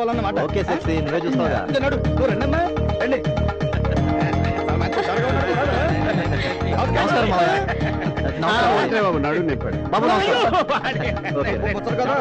చేసుకోవాలన్నమాట ఓకే సక్సీ నువ్వే చూస్తావుగా ఇదే నడు నువ్వు రండమ్మా రండి మంచి త్వరగా ఉన్నాడు కూడా. నమస్కారం మావయ్య నమస్కారం బాబు నడు నింపాడు బాబు నమస్కారం ఓకే కూర్చోరు కదా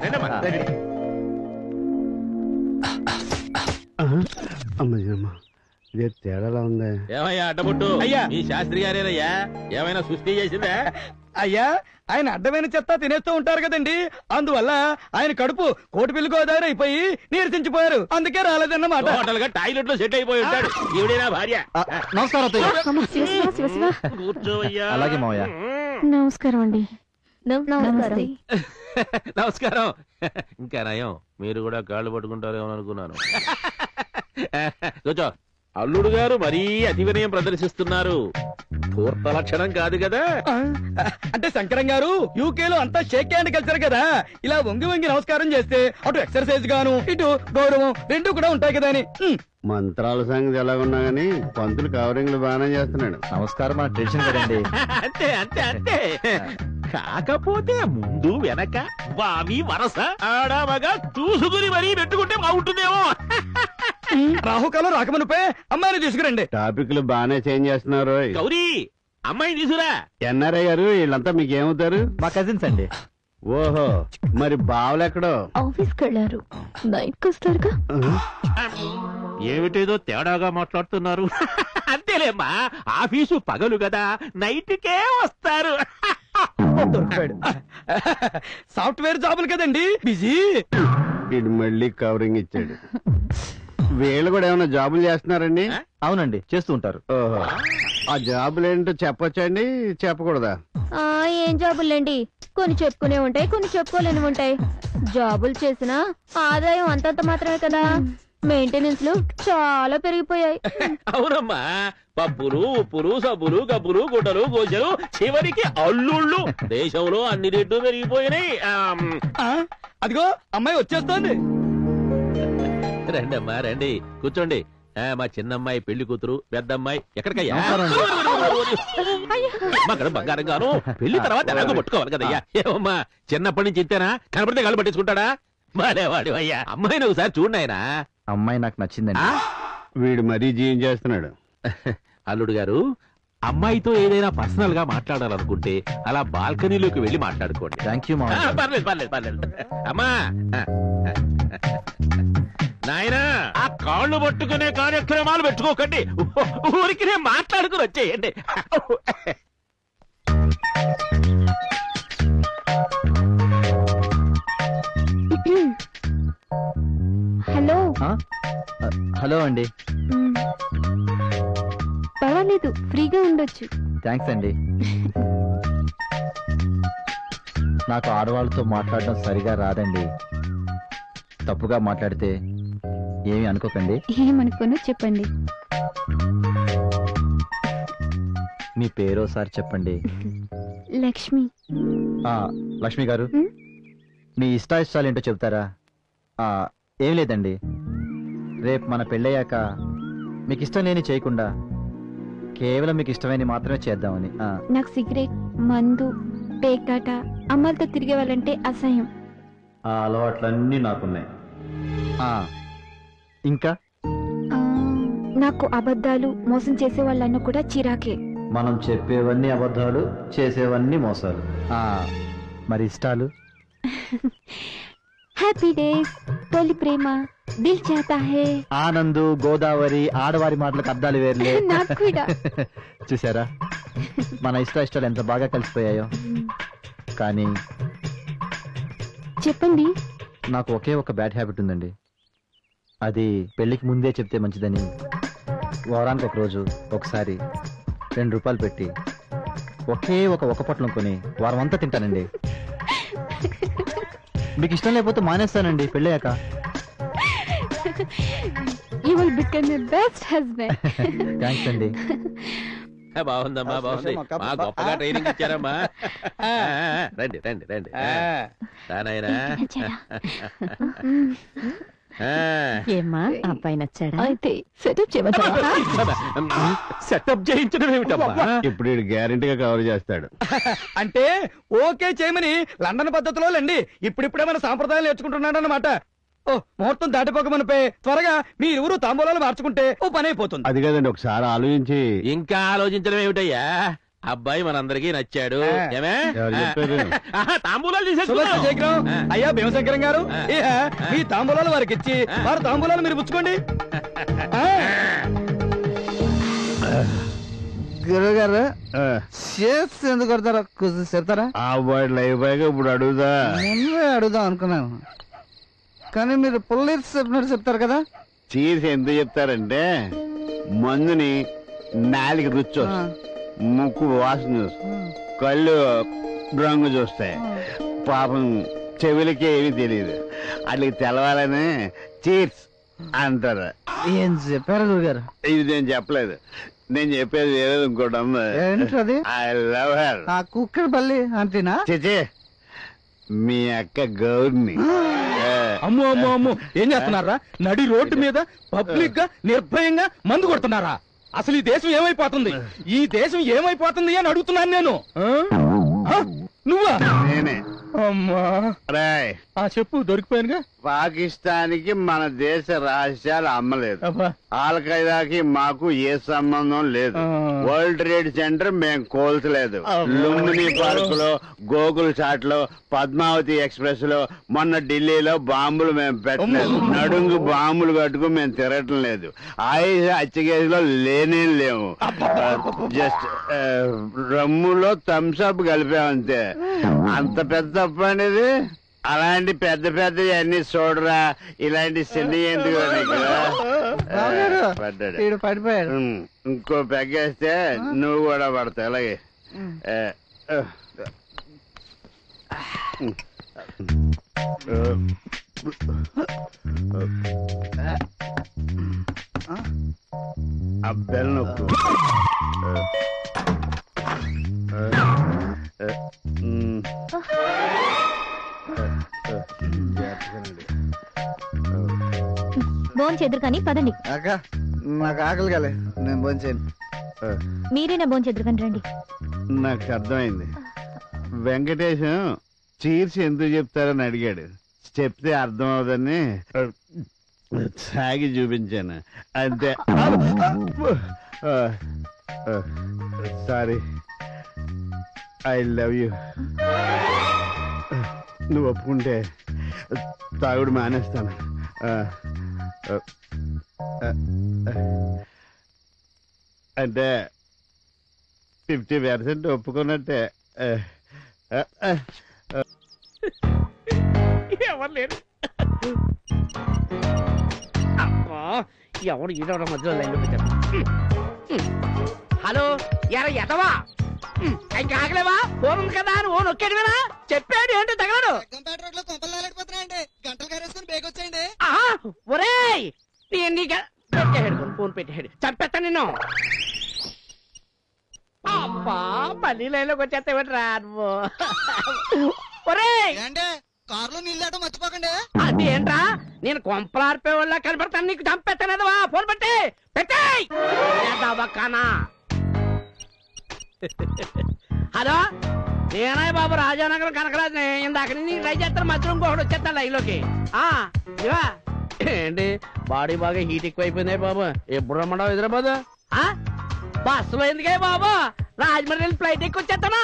అమ్మా ఇదే తేడాలా ఉంది ఏమయ్యా అడ్డబుట్టు అయ్యా. మీ శాస్త్రి గారేనయ్యా ఏమైనా సృష్టి చేసిందా అయ్యా ఆయన అడ్డమైన చెత్త తినేస్తూ ఉంటారు కదండి అందువల్ల ఆయన కడుపు కోటి పిల్లి గోదావరి అయిపోయి నీరసించిపోయారు అందుకే రాలేదన్నమాట టోటల్ గా టాయిలెట్ లో సెట్ అయిపోయి ఉంటాడు ఈవిడేనా భార్య ఆ, నమస్కారం అత్తయ్య గారు. అమ్మ, శివ శివ శివ శివ కూర్చోవయ్యా అలాగే మావయ్య నమస్కారం అండి నమస్తే నమస్కారం ఇంకా నయం మీరు కూడా కాళ్ళు పట్టుకుంటారేమో అనుకున్నాను కూర్చో అల్లుడు గారు మరీ అతి వినయం ప్రదర్శిస్తున్నారు పూర్త లక్షణం కాదు కదా ఆ, అంటే శంకరం గారు యూకే లో అంతా షేక్ హ్యాండ్ కల్చర్ కదా ఇలా వంగి వంగి నమస్కారం చేస్తే అటు ఎక్సర్సైజ్ గాను ఇటు గౌరవం రెండు కూడా ఉంటాయి కదా అని ఉమ్. మంత్రాల సంగతి ఎలాగున్నా గానీ పంతులు కవరింగ్లు బాగానే చేస్తున్నాడు నమస్కారం మన ట్రెడిషన్ కదండి అంతే అంతే అంతే కాకపోతే ముందు వెనక వావి వరస ఆడామగా చూసుకుని మరీ పెట్టుకుంటే బాగుంటుందేమో రాహుకాలం రాకమనుపే అమ్మాయిని తీసుకురండి టాపిక్లు బాగానే చేంజ్ చేస్తున్నారు గౌరీ అమ్మాయిని తీసురా ఎన్ఆర్ఐ గారు వీళ్ళంతా మీకు ఏమవుతారు మా కజిన్స్ అండి ఓహో మరి బావలెక్కడో ఆఫీస్ కి వెళ్ళారు నైట్ కి వస్తారుగా ఏమిటేదో తేడాగా మాట్లాడుతున్నారు అంతేలేమ్మా ఆఫీసు పగలు కదా నైట్ కే వస్తారు దొరికాడు సాఫ్ట్వేర్ జాబులు కదండి బిజీ వీడు మళ్ళీ కవరింగ్ ఇచ్చాడు వీళ్ళు కూడా ఏమైనా జాబులు చేస్తున్నారండి అవునండి చేస్తూ ఉంటారు ఓహో ఆ జాబులు ఏంటో చెప్పొచ్చండి చెప్పకూడదా ఆ ఏం జాబులండి కొన్ని చెప్పుకునే ఉంటాయి కొన్ని చెప్పుకోలేని ఉంటాయి జాబులు చేసినా ఆదాయం అంతంత మాత్రమే కదా మెయింటెనెన్స్ లు చాలా పెరిగిపోయాయి అవునమ్మా పప్పులు ఉప్పులు సబ్బులు గబ్బులు గుడ్డలు గోజలు చివరికి అల్లుళ్ళు దేశంలో అన్ని రేట్లు పెరిగిపోయినాయి ఆమ్, ఆ, అదిగో అమ్మాయి వచ్చేస్తోంది రండమ్మా రండి కూర్చోండి ఆ, మా చిన్నమ్మాయి పెళ్లి కూతురు పెద్దమ్మాయి ఎక్కడికయ్యా మా గడ బంగారం గాను పెళ్లి తర్వాత ఎలాగో పట్టుకోవాలి కదయ్యా ఏమమ్మా చిన్నప్పటి నుంచి ఇంతేనా కనపడితే గాలి పట్టించుకుంటాడా మాలేవాడు అయ్యా అమ్మాయిని ఒకసారి చూడండి అమ్మాయి నాకు నచ్చిందండి వీడు మరీ జీవం చేస్తున్నాడు అల్లుడు గారు అమ్మాయితో ఏదైనా పర్సనల్ గా మాట్లాడాలనుకుంటే అలా బాల్కనీలోకి వెళ్ళి మాట్లాడుకోండి థ్యాంక్ యూ ఆ, మావయ్య పర్లేదు పర్లేదు పర్లేదు అమ్మా నాయనా ఆ కాళ్ళు పట్టుకునే కార్యక్రమాలు పెట్టుకోకండి ఊరికి నేను మాట్లాడుకుని వచ్చేయండి హలో ఆ? ఆ, హలో అండి మ్. పర్వాలేదు ఫ్రీగా ఉండొచ్చు థ్యాంక్స్ అండి నాకు ఆడవాళ్ళతో మాట్లాడడం సరిగా రాదండి తప్పుగా మాట్లాడితే ఏమీ అనుకోకండి ఏమనుకోనో చెప్పండి మీ పేరు ఒకసారి చెప్పండి లక్ష్మి ఆ, లక్ష్మి గారు ఉమ్? మీ ఇష్టాయిష్టాలు ఏంటో చెప్తారా ఆ, ఏం లేదండి రేపు మన పెళ్ళయ్యాక మీకు ఇష్టం లేని చేయకుండా కేవలం మీకు ఇష్టమైన మాత్రమే చేద్దామని ఆ, నాకు సిగరెట్ మందు పేకాట అమ్మాలతో తిరిగే వాళ్ళంటే అసహ్యం ఆ అలవాట్లన్నీ నాకున్నాయి ఆ, ఇంకా ఆ, నాకు అబద్ధాలు మోసం చేసే వాళ్ళన్న కూడా చిరాకే మనం చెప్పేవన్నీ అబద్ధాలు చేసేవన్నీ మోసాలు ఆ, మరి ఇష్టాలు హ్యాపీ డేస్ తొలి ప్రేమ దిల్ చాతా హే ఆనందు గోదావరి ఆడవారి మాటలకు అర్థాలు వేర్లే నాకు కూడా చూసారా మన ఇష్ట ఇష్టాలు ఎంత బాగా కలిసిపోయాయో కానీ చెప్పండి నాకు ఒకే ఒక బ్యాడ్ హ్యాబిట్ ఉందండి అది పెళ్లికి ముందే చెప్తే మంచిదని వారానికి ఒక రోజు ఒకసారి రెండు రూపాయలు పెట్టి ఒకే ఒక ఒక పొట్లం కొని వారం అంతా తింటానండి మీకు ఇష్టం లేకపోతే మానేస్తానండి పెళ్ళయ్యాక you will become a best husband thanks అండి బాగుందమ్మా బాగుంది మా గొప్పగా ట్రైనింగ్ ఇచ్చారమ్మా ఆ, ఆ, రండి రండి రండి ఆ, రానాయనా ఆ. ఏమ్మా అబ్బాయి నచ్చాడా అయితే సెటప్ చేయమంటారా సెటప్ చేయించడం ఏమిటమ్మా ఇప్పుడు వీడు గ్యారంటీగా కవర్ చేస్తాడు అంటే ఓకే చేయమని లండన్ పద్ధతిలో లేండి ఇప్పుడిప్పుడే మన సాంప్రదాయాలు నేర్చుకుంటున్నాడు అనమాట ఓ ముహూర్తం దాటిపోకమనిపే త్వరగా మీరువురు తాంబూలాలు మార్చుకుంటే ఓ పని అయిపోతుంది అది కదండి ఒకసారి ఆలోచించి ఇంకా ఆలోచించడం ఏమిటయ్యా అబ్బాయి మనందరికీ నచ్చాడు ఆ. ఏమే ఎవరు చెప్పారు? ఆహా, తాంబూలాలు శుభ తీసేసుకుందాం. శేఖరం ఆ. అయ్యా భీమశంకరం గారు ఇహ, మీ తాంబూలాలు వారికి ఇచ్చి వారి తాంబూలాలు మీరు పుచ్చుకోండి ఆ, గురుగారు ఆ, షేప్స్ ఎందుకు కొడతారో కొంచెం చెప్తారా ఆ వాడు లైఫ్ బాయ్ ఇప్పుడు అడుగుదా ముందే అడుగుదాం అనుకున్నాను కానీ మీరు పుల్లీర్స్ చెప్పినట్టు చెప్తారు కదా చీజ్ ఎందుకు చెప్తారంటే మందుని నాలుగు రుచి ఆ, వస్తుంది. ముక్కు వాసన చూస్తుంది కళ్ళు రంగు చూస్తాయి పాపం చెవులకి ఏమీ తెలియదు వాళ్ళకి తెలవాలని చీర్స్ అంటారు ఏం చెప్పారు గురుగారు ఇది నేను చెప్పలేదు నేను చెప్పేది వేరేది ఇంకోటి ఉంది ఏంటది ఐ లవ్ హర్ ఆ కుక్కడి పల్లి అంతేనా చిచి మీ అక్క గౌర్ని ఆ, అమ్మో అమ్మో అమ్మో ఏం చేస్తున్నారా నడి రోడ్డు మీద పబ్లిక్ గా నిర్భయంగా మందు కొడుతున్నారా అసలు ఈ దేశం ఏమైపోతుంది ఈ దేశం ఏమైపోతుంది అని అడుగుతున్నాను నేను ఆ? ఆ? నువ్వా నేనే అమ్మా రాయ్ ఆ చెప్పు దొరికిపోయానుగా పాకిస్తాన్కి మన దేశ రహస్యాలు అమ్మలేదు అబ్బా ఆల్ ఖైదాకి మాకు ఏ సంబంధం లేదు ఆ. వరల్డ్ ట్రేడ్ సెంటర్ మేము కోల్చలేదు లుంబిని పార్క్ లో గోకుల్ చాట్ లో పద్మావతి ఎక్స్ప్రెస్ లో మొన్న ఢిల్లీలో బాంబులు మేము పెట్టలేదు నడుంగు బాంబులు కట్టుకుని మేము తిరగటం లేదు ఆయుష హత్యకేసులో లేనే లేవు జస్ట్ రమ్ములో థమ్స్అప్ కలిపామంతే అంత పెద్ద తప్పు అనేది అలాంటి పెద్ద పెద్ద అన్ని చూడరా ఇలాంటి చిన్న ఎందుకు నీకు? బావగారు, పడ్డాడు ఈడు పడిపోయాడు ఉమ్, ఇంకో పెగ్గేస్తే నువ్వు కూడా పడతావు అలాగే ఏ, ఆ. ఉమ్. ఆ బెల్ నొక్కు ఉమ్. జాగ్రత్తగానండి. భోన్ చెదురు కానీ పదండి అక్క నాకు ఆకలి కాలే నేను భోంచేయను మీరేనా భోన్ చెదురు కానీ రండి నాకు అర్థమైంది వెంకటేశం చీర్స్ ఎందుకు చెప్తారని అడిగాడు చెప్తే అర్థం అవదని సాగి చూపించాను అంతే సారీ ఐ లవ్ యూ నువ్వు ఒప్పుకుంటే తాగుడు మానేస్తాను ఆ, ఆ, ఆ, అంటే ఫిఫ్టీ పర్సెంట్ ఒప్పుకున్నట్టే ఆ, ఆ, ఆ. ఎవరు లేరు అబ్బా, ఎవడు ఈడవడ మధ్యలో లైన్లో పెట్టారు హలో ఎర ఎదవా ఇంకా ఆగలేవా ఫోన్ ఉంది కదా అని ఓ నొక్కాడు కదా చెప్పాడు ఏంటో తగలడు ఆహా, ఒరేయ్ నేను నీకు పెట్టేహాడు ఫోన్ పెట్టేహాడు చంపేస్తా నిన్ను అబ్బా మళ్ళీ లైన్లోకి వచ్చేస్తావు రా నువ్వు ఒరేయ్ కారులో నీళ్ళు మర్చిపోకండి అదేంట్రా నేను కొంపలార్పే వాళ్ళ కనపడతాను నీకు చంపెత్తనేదవా ఫోన్ పెట్టి పెట్టేయ్ కానా హలో నేనాయ్ బాబు రాజానగరం కనకరాజుని ఇందాక నుంచి ట్రై చేస్తాను మధ్యలో ఇంకొకటి వచ్చేస్తాను లైన్లోకి ఆ ఇవా ఏంటి బాడీ బాగా హీట్ ఎక్కువైపోయింది బాబు ఎప్పుడు రమ్మడావు హైదరాబాద్ ఆ బస్సులో ఎందుకే బాబు రాజమండ్రి వెళ్ళి ఫ్లైట్ ఎక్కి వచ్చేస్తానా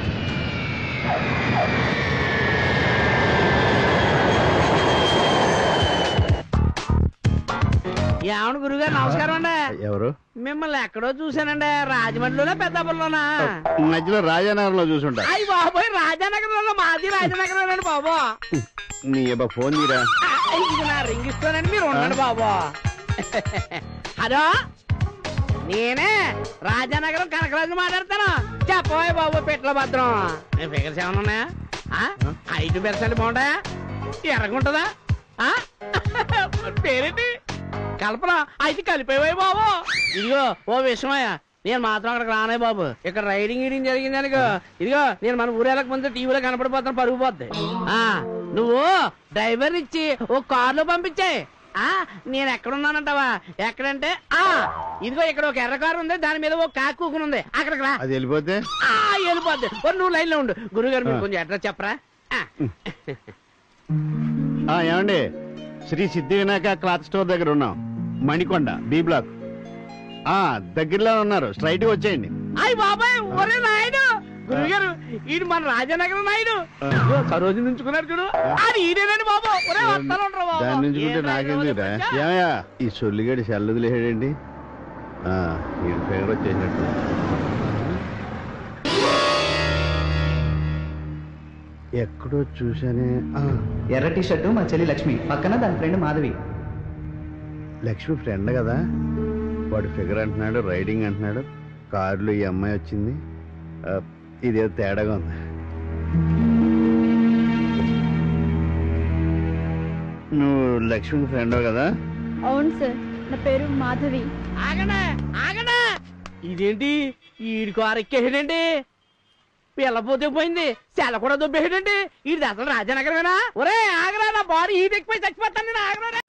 ఏమను గురుగారు నమస్కారం అండి ఎవరు మిమ్మల్ని ఎక్కడో చూశానండి రాజమండ్రిలోనే పెద్దాపురంలోనా మధ్యలో రాజానగరంలో చూసుంటా అయ్యి బాబోయ్ రాజానగరంలో మాది రాజానగరం అండి బాబు నీ అబ్బా ఫోన్ తీరా ఆ, ఇది నా రింగ్ ఇస్తానండి మీరు ఉండండి బాబు హలో నేనే రాజానగరం కనకరాజు మాట్లాడతాను చెప్పబోయ్ బాబు పెట్ల భద్రం మీ ఫిగర్స్ ఏమైనా ఉన్నాయా ఆ? ఐదు పెర్సెంట్ బాగుంటాయా ఎర్రగుంటదా ఆ? పేరేంటి కల్పన అయితే కలిపేవాయి బాబు ఇదిగో ఓ విషయమయ్యా నేను మాత్రం అక్కడికి రానే బాబు ఇక్కడ రైడింగ్ గీడింగ్ జరిగింది అనుకో ఇదిగో నేను మన ఊరేళ్ళకి ముందు టీవీలో కనపడిపోతాను పరుగు పోద్ది ఆ నువ్వు డ్రైవర్ ఇచ్చి ఓ కారులో పంపించే ఆ నేను ఎక్కడున్నానంటావా ఎక్కడంటే ఆ ఇదిగో ఇక్కడ ఒక ఎర్ర కారు ఉంది దాని మీద ఓ కాకు కూకుని ఉంది అక్కడికి రా అది వెళ్ళిపోతే ఆ వెళ్ళిపోద్ది ఓ నువ్వు లైన్ లో ఉండు గురుగారు మీరు కొంచెం అడ్రస్ చెప్పరా ఆ. ఆ ఏమండి శ్రీ సిద్ధి వినాయక క్లాత్ స్టోర్ దగ్గర ఉన్నాం మణికొండ బి బ్లాక్ ఆ దగ్గరలో ఉన్నారు స్ట్రైట్ వచ్చేయండి అయ్యి బాబాయ్ ఒరే నాయుడు గురుగారు ఈడు మన రాజనగరం నాయుడు ఆ. ఇదిగో సరోజు నుంచుకున్నాడు చూడు అది ఈడేనండి బాబు ఒరే వస్తాను ఉండరా బాబు దాని నుంచి ఏం ఉంటే నాయుడు నాకెందుకురా వచ్చా? ఏమయ్యా ఈ సొల్లిగడి చల్లదులేడండి ఈ ఫేవర్ వచ్చేసినట్టు ఎక్కడో చూసానే ఆ, ఎర్ర టీ షర్టు మా చెల్లి లక్ష్మి పక్కన దాని ఫ్రెండ్ మాధవి లక్ష్మి ఫ్రెండ్ కదా వాడు ఫిగర్ అంటున్నాడు రైడింగ్ అంటున్నాడు కారులో ఈ అమ్మాయి వచ్చింది ఆ, ఇదేదో తేడాగా ఉంది నువ్వు లక్ష్మి ఫ్రెండ్ కదా అవును సార్ నా పేరు మాధవి ఆగనా ఆగనా ఇదేంటి ఈడి కారు ఎక్కేసాడండి పిల్లపోతే పోయింది సెల కూడా దొబ్బేసాడండి ఇది అసలు రాజనగరమేనా ఒరే ఆగరా నా బాడీ ఈడెక్కిపోయి చచ్చిపోతాను నేను ఆగరా